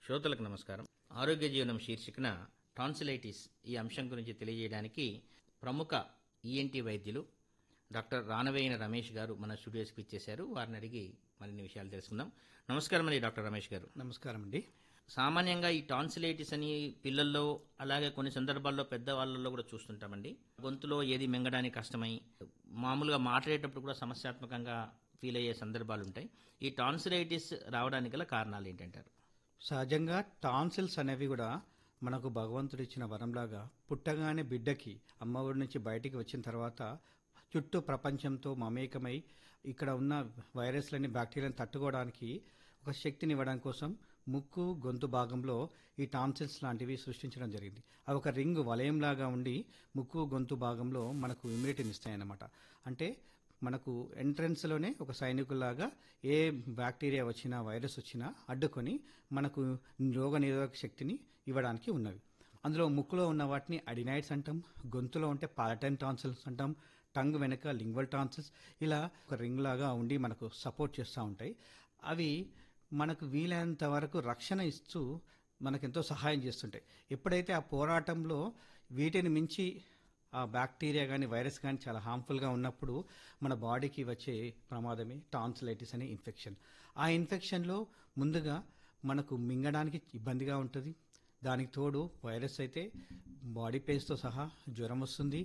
శ్రోతలకు నమస్కారం ఆరోగ్య జీవనం శీర్షికన టాన్సిలైటిస్ ఈ అంశం గురించి తెలియజేయడానికి ప్రముఖ ఈఎన్టీ వైద్యులు డాక్టర్ రానవేయన రమేష్ గారు మన స్టూడియోస్కి ఇచ్చేశారు వారిని అడిగి మరిన్ని విషయాలు తెలుసుకుందాం నమస్కారం అండి డాక్టర్ రమేష్ గారు నమస్కారం అండి సామాన్యంగా ఈ టాన్సిలైటిస్ అని పిల్లల్లో అలాగే కొన్ని సందర్భాల్లో పెద్దవాళ్ళల్లో కూడా చూస్తుంటామండి గొంతులో ఏది మింగడానికి కష్టమై మామూలుగా మాట్లాడేటప్పుడు కూడా సమస్యాత్మకంగా ఫీల్ అయ్యే సందర్భాలు ఉంటాయి ఈ టాన్సిలైటిస్ రావడానికి గల కారణాలు ఏంటంటారు సహజంగా టాన్సిల్స్ అనేవి కూడా మనకు భగవంతుడు ఇచ్చిన వరంలాగా పుట్టగానే బిడ్డకి అమ్మఒడి నుంచి బయటికి వచ్చిన తర్వాత చుట్టూ ప్రపంచంతో మమేకమై ఇక్కడ ఉన్న వైరస్లని బ్యాక్టీరియాని తట్టుకోవడానికి ఒక శక్తిని ఇవ్వడం కోసం ముక్కు గొంతు భాగంలో ఈ టాన్సిల్స్ లాంటివి సృష్టించడం జరిగింది అవి ఒక రింగ్ వలయంలాగా ఉండి ముక్కు గొంతు భాగంలో మనకు ఇమ్యూనిటీని ఇస్తాయన్నమాట అంటే మనకు ఎంట్రన్స్లోనే ఒక సైనికుల్లాగా ఏ బ్యాక్టీరియా వచ్చినా వైరస్ వచ్చినా అడ్డుకొని మనకు రోగ నిరోధక శక్తిని ఇవ్వడానికి ఉన్నవి అందులో ముక్కులో ఉన్న వాటిని అడినైడ్స్ అంటాం గొంతులో ఉంటే పాలటైన్ టాన్సిల్స్ అంటాం టంగ్ వెనక లింగ్వల్ టాన్సిల్స్ ఇలా ఒక రింగ్ లాగా ఉండి మనకు సపోర్ట్ చేస్తూ ఉంటాయి అవి మనకు వీలైనంత వరకు రక్షణ ఇస్తూ మనకెంతో సహాయం చేస్తుంటాయి ఎప్పుడైతే ఆ పోరాటంలో వీటిని మించి ఆ బ్యాక్టీరియా కానీ వైరస్ కానీ చాలా హార్మ్ఫుల్గా ఉన్నప్పుడు మన బాడీకి వచ్చే ప్రమాదమే టాన్సిలైటిస్ అనే ఇన్ఫెక్షన్ ఆ ఇన్ఫెక్షన్లో ముందుగా మనకు మింగడానికి ఇబ్బందిగా ఉంటుంది దానికి తోడు వైరస్ అయితే బాడీ పెయిన్స్తో సహా జ్వరం వస్తుంది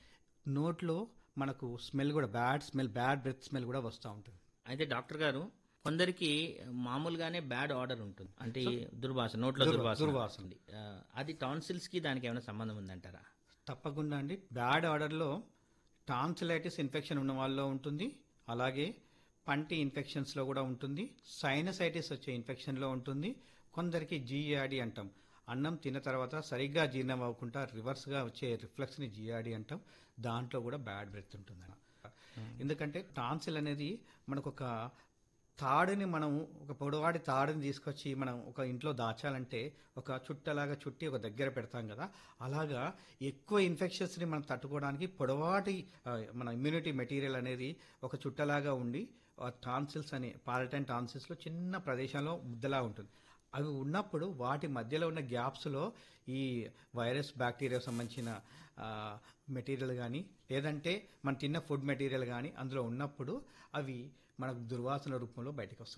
నోట్లో మనకు స్మెల్ కూడా bad smell bad breath smell కూడా వస్తూ ఉంటుంది అయితే డాక్టర్ గారు కొందరికి మామూలుగానే బ్యాడ్ ఆర్డర్ ఉంటుంది అంటే ఈ దుర్వాసన నోట్లో దుర్వా- దుర్వాసన దుర్వాసన. ఉంది. ఆ, అది టాన్సిల్స్ కి దానికి ఏమైనా సంబంధం ఉందంటారా తప్పకుండా అండి బ్యాడ్ ఆర్డర్లో టాన్సిలైటిస్ ఇన్ఫెక్షన్ ఉన్న వాళ్ళలో ఉంటుంది అలాగే పంటి ఇన్ఫెక్షన్స్లో కూడా ఉంటుంది సైనసైటిస్ వచ్చే ఇన్ఫెక్షన్లో ఉంటుంది కొందరికి జీఆడి అంటాం అన్నం తిన్న తర్వాత సరిగ్గా జీర్ణం అవ్వకుండా రివర్స్గా వచ్చే రిఫ్లెక్స్ని జీఆడి అంటాం దాంట్లో కూడా బ్యాడ్ బ్రెత్ ఉంటుంది ఎందుకంటే టాన్సిల్ అనేది మనకు ఒక తాడుని మనం ఒక పొడవాడి తాడుని తీసుకొచ్చి మనం ఒక ఇంట్లో దాచాలంటే ఒక చుట్టలాగా చుట్టి ఒక దగ్గర పెడతాం కదా అలాగా ఎక్కువ ఇన్ఫెక్షన్స్ని మనం తట్టుకోవడానికి పొడవాటి ఆ, మన ఇమ్యూనిటీ మెటీరియల్ అనేది ఒక చుట్టలాగా ఉండి ఆ టాన్సిల్స్ అనే పాలటైన్ టాన్సిల్స్లో చిన్న ప్రదేశంలో ముద్దలా ఉంటుంది అవి ఉన్నప్పుడు వాటి మధ్యలో ఉన్న గ్యాప్స్లో ఈ వైరస్ బ్యాక్టీరియా సంబంధించిన మెటీరియల్ కానీ లేదంటే మన తిన్న ఫుడ్ మెటీరియల్ కానీ అందులో ఉన్నప్పుడు అవి మనకు దుర్వాసన రూపంలో బయటకు వస్తాయి